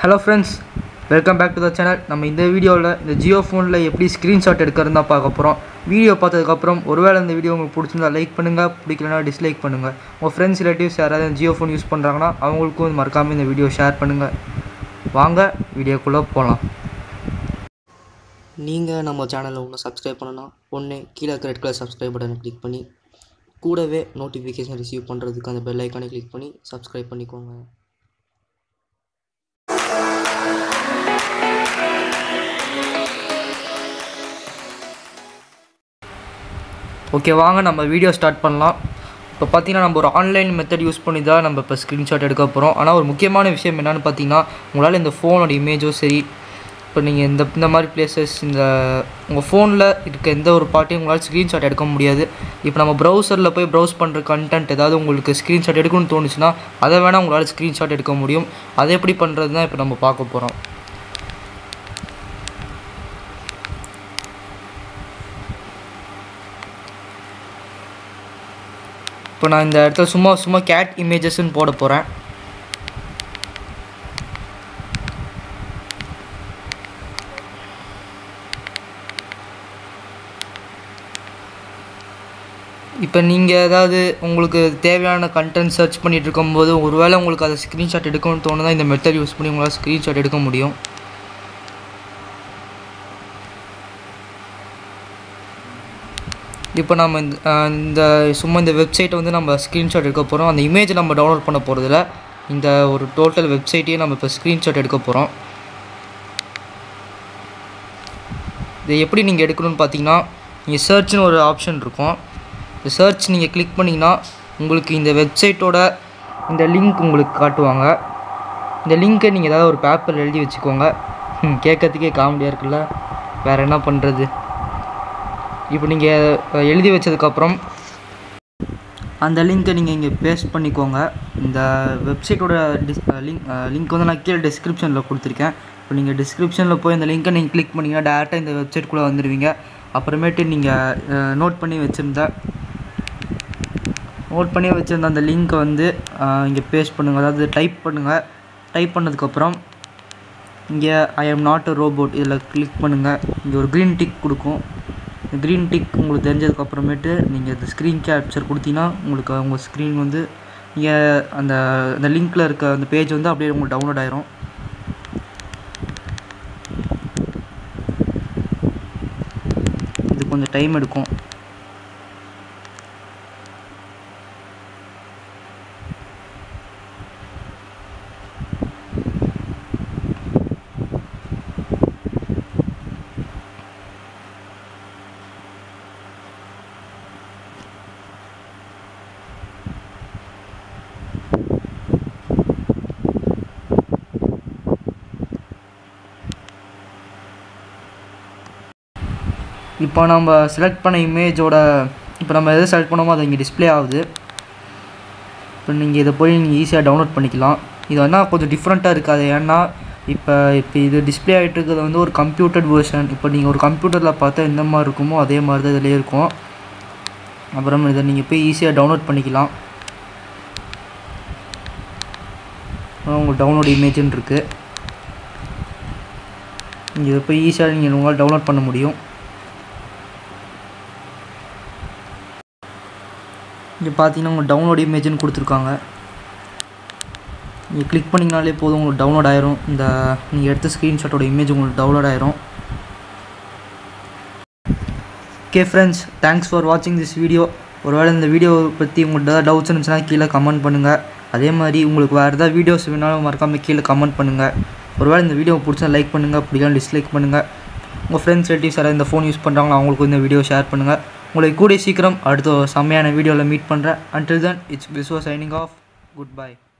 hello friends welcome back to the channel நம்ம இந்த வீடியோவில் இந்த ஜியோ ஃபோனில் எப்படி ஸ்க்ரீன்ஷாட் எடுக்கிறது தான் பார்க்க போகிறோம் வீடியோ பார்த்ததுக்கப்புறம் ஒருவேளை இந்த வீடியோ உங்களுக்கு பிடிச்சிருந்தா லைக் பண்ணுங்கள் பிடிக்கலனா டிஸ்லைக் பண்ணுங்கள் உங்கள் ஃப்ரெண்ட்ஸ் ரிலேட்டிவ்ஸ் யாராவது ஜியோ ஃபோன் யூஸ் பண்ணுறாங்கன்னா அவங்களுக்கும் மறக்காமல் இந்த வீடியோ ஷேர் பண்ணுங்கள் வாங்க வீடியோக்குள்ளே போகலாம் நீங்கள் நம்ம சேனலை ஒன்று சப்ஸ்கிரைப் பண்ணனா ஒன்று கீழே இருக்கிற ரெட் கலர் சப்ஸ்கிரைப் பட்டனை கிளிக் பண்ணி கூடவே நோட்டிஃபிகேஷன் ரிசீவ் பண்ணுறதுக்கு அந்த பெல் ஐக்கானை கிளிக் பண்ணி சப்ஸ்கிரைப் பண்ணிக்கோங்க ஓகே வாங்க நம்ம வீடியோ ஸ்டார்ட் பண்ணலாம் இப்போ பார்த்தீங்கன்னா நம்ம ஒரு ஆன்லைன் மெத்தட் யூஸ் பண்ணி தான் நம்ம இப்போ ஸ்க்ரீன்ஷாட் எடுக்க போகிறோம் ஆனால் ஒரு முக்கியமான விஷயம் என்னென்னு பார்த்தீங்கன்னா உங்களால் இந்த ஃபோனோட இமேஜோ சரி இப்போ நீங்கள் இந்த இந்த மாதிரி பிளேசஸ் இந்த உங்கள் ஃபோனில் இருக்க எந்த ஒரு பார்ட்டையும் உங்களால் ஸ்க்ரீன்ஷாட் எடுக்க முடியாது இப்போ நம்ம ப்ரௌசரில் போய் ப்ரௌஸ் பண்ணுற கண்டென்ட் ஏதாவது உங்களுக்கு ஸ்க்ரீன்ஷாட் எடுக்கணும்னு தோணுச்சுன்னா அதை வேணால் உங்களால் ஸ்க்ரீன்ஷாட் எடுக்க முடியும் அதை எப்படி பண்ணுறது தான் இப்போ நம்ம பார்க்க போகிறோம் இப்போ நான் இந்த இடத்துல சும்மா சும்மா கேட் இமேஜஸ்ன்னு போட போகிறேன் இப்போ நீங்கள் ஏதாவது உங்களுக்கு தேவையான கண்டென்ட் சர்ச் பண்ணிட்டு இருக்கும்போது ஒருவேளை உங்களுக்கு அதை ஸ்க்ரீன்ஷாட் எடுக்கணும்னு தோணுதா இந்த மெத்தட் யூஸ் பண்ணி உங்களால் ஸ்க்ரீன்ஷாட் எடுக்க முடியும் இப்போ நம்ம இந்த அஹ் இந்த சும்மா இந்த வெப்சைட்டை வந்து நம்ம ஸ்க்ரீன்ஷாட் எடுக்க போகிறோம் அந்த இமேஜ் நம்ம டவுன்லோட் பண்ண போகிறதில்ல இந்த ஒரு டோட்டல் வெப்சைட்டையே நம்ம இப்போ ஸ்க்ரீன்ஷாட் எடுக்க போகிறோம் இதை எப்படி நீங்கள் எடுக்கணும்னு பார்த்தீங்கன்னா நீங்கள் சர்ச்னு ஒரு ஆப்ஷன் இருக்கும் இந்த சர்ச் நீங்கள் கிளிக் பண்ணிங்கன்னா உங்களுக்கு இந்த வெப்சைட்டோட இந்த லிங்க் உங்களுக்கு காட்டுவாங்க இந்த லிங்க்கை நீங்கள் ஏதாவது ஒரு பேப்பரில் எழுதி வச்சுக்கோங்க ம், கேட்கறதுக்கே காமெடியாக இருக்குல்ல வேறு என்ன பண்ணுறது இப்போ நீங்கள் எழுதி வச்சதுக்கப்புறம் அந்த லிங்க்கை நீங்கள் இங்கே பேஸ்ட் பண்ணிக்கோங்க இந்த வெப்சைட்டோட டிஸ் லிங்க் லிங்க் வந்து நான் கீழே டிஸ்கிரிப்ஷனில் கொடுத்துருக்கேன் இப்போ நீங்கள் டிஸ்கிரிப்ஷனில் போய் அந்த லிங்க்கை நீங்கள் கிளிக் பண்ணிங்கன்னா டேரெக்டாக இந்த வெப்சைட்குள்ளே வந்துடுவீங்க அப்புறமேட்டு நீங்கள் நோட் பண்ணி வச்சுருந்த நோட் பண்ணி வச்சுருந்த அந்த லிங்க்கை வந்து இங்கே பேஸ்ட் பண்ணுங்கள் அதாவது டைப் பண்ணுங்கள் டைப் பண்ணதுக்கப்புறம் இங்கே I am not a robot இதில் கிளிக் பண்ணுங்கள் இங்கே ஒரு க்ரீன் டிக் கொடுக்கும் இந்த க்ரீன் டிக் உங்களுக்கு தெரிஞ்சதுக்கப்புறமேட்டு நீங்கள் இந்த ஸ்க்ரீன் கேப்சர் கொடுத்தீங்கன்னா உங்களுக்கு உங்கள் ஸ்க்ரீன் வந்து நீங்கள் அந்த அந்த லிங்க்கில் இருக்க அந்த பேஜ் வந்து அப்படியே உங்களுக்கு டவுன்லோட் ஆயிரும் இது கொஞ்சம் டைம் எடுக்கும் இப்போ நம்ம செலக்ட் பண்ண இமேஜோட இப்போ நம்ம எதை செலக்ட் பண்ணோமோ அது இங்கே டிஸ்ப்ளே ஆகுது இப்போ நீங்கள் இதை போய் நீங்கள் ஈஸியாக டவுன்லோட் பண்ணிக்கலாம் இது வந்து கொஞ்சம் டிஃப்ரெண்ட்டாக இருக்காது ஏன்னா இப்போ இப்போ இது டிஸ்ப்ளே ஆகிட்டு இருக்கிறது வந்து ஒரு கம்ப்யூட்டர் வெர்ஷன் இப்போ நீங்கள் ஒரு கம்ப்யூட்டரில் பார்த்தா எந்த மாதிரி இருக்குமோ அதே மாதிரி தான் இதிலே இருக்கும் அப்புறம் இதை நீங்கள் போய் ஈஸியாக டவுன்லோட் பண்ணிக்கலாம் உங்களுக்கு டவுன்லோட் இமேஜ்னு இருக்குது நீங்கள் இதை போய் ஈஸியாக நீங்கள் உங்களால் டவுன்லோட் பண்ண முடியும் இங்கே பார்த்தீங்கன்னா உங்களுக்கு டவுன்லோட் இமேஜ்னு கொடுத்துருக்காங்க நீங்கள் கிளிக் பண்ணிங்கனாலே போதும் உங்களுக்கு டவுன்லோட் ஆயிரும் இந்த நீங்கள் எடுத்த ஸ்க்ரீன்ஷாட்டோட இமேஜ் உங்களுக்கு டவுன்லோட் ஆயிரும் ஓகே ஃப்ரெண்ட்ஸ் தேங்க்ஸ் ஃபார் வாட்சிங் திஸ் வீடியோ ஒருவேளை இந்த வீடியோ பற்றி உங்கள்கிட்ட ஏதாவது டவுட்ஸ் இருந்துச்சுன்னா கீழே கமெண்ட் பண்ணுங்கள் அதே மாதிரி உங்களுக்கு வேறு ஏதாவது வீடியோஸ் வேணாலும் மறக்காமல் கீழே கமெண்ட் பண்ணுங்கள் ஒருவேளை இந்த வீடியோ பிடிச்சா லைக் பண்ணுங்கள் பிடிக்கலாம் டிஸ்லைக் பண்ணுங்கள் உங்கள் ஃப்ரெண்ட்ஸ் ரிலேட்டிவ்ஸ் யாராவது இந்த ஃபோன் யூஸ் பண்ணுறாங்களோ அவங்களுக்கு இந்த வீடியோ ஷேர் பண்ணுங்கள் உங்களை கூடிய சீக்கிரம் அடுத்த ஒரு செம்மையான வீடியோவில் மீட் பண்ணுறேன் until then it's Vishwa signing off good by